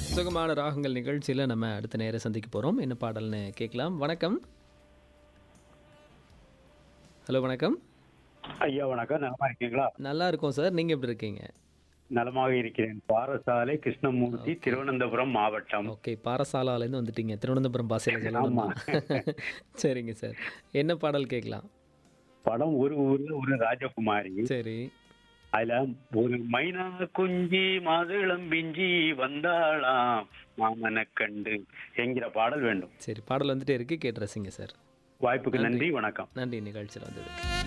சுகமான ராகங்கள் நிகழ்ச்சியில் நம்ம அடுத்த நேரம் சந்திக்க போகிறோம் என்ன பாடல்னு கேட்கலாம் வணக்கம் ஹலோ வணக்கம் ஐயா வணக்கம் நலமா இருக்கீங்களா நல்லா இருக்கோம் சார் நீங்கள் எப்படி இருக்கீங்க நலமாக இருக்கிறேன் பாரசாலை கிருஷ்ணமூர்த்தி திருவனந்தபுரம் மாவட்டம் ஓகே பாரசாலாலேருந்து வந்துட்டீங்க திருவனந்தபுரம் பாசையில் சொல்லணுமா சரிங்க சார் என்ன பாடல் கேட்கலாம் படம் ஒரு ஊர்ல ஒரு ராஜகுமாரி சரி அதுல ஒரு மைனா குஞ்சி மாதுளம் பிஞ்சி வந்தாளாம் மாமன கண்டு என்கிற பாடல் வேண்டும் சரி பாடல் வந்துட்டே இருக்கு கேட்டு ரசிங்க சார் வாய்ப்புக்கு நன்றி வணக்கம் நன்றி நிகழ்ச்சியில் வந்தது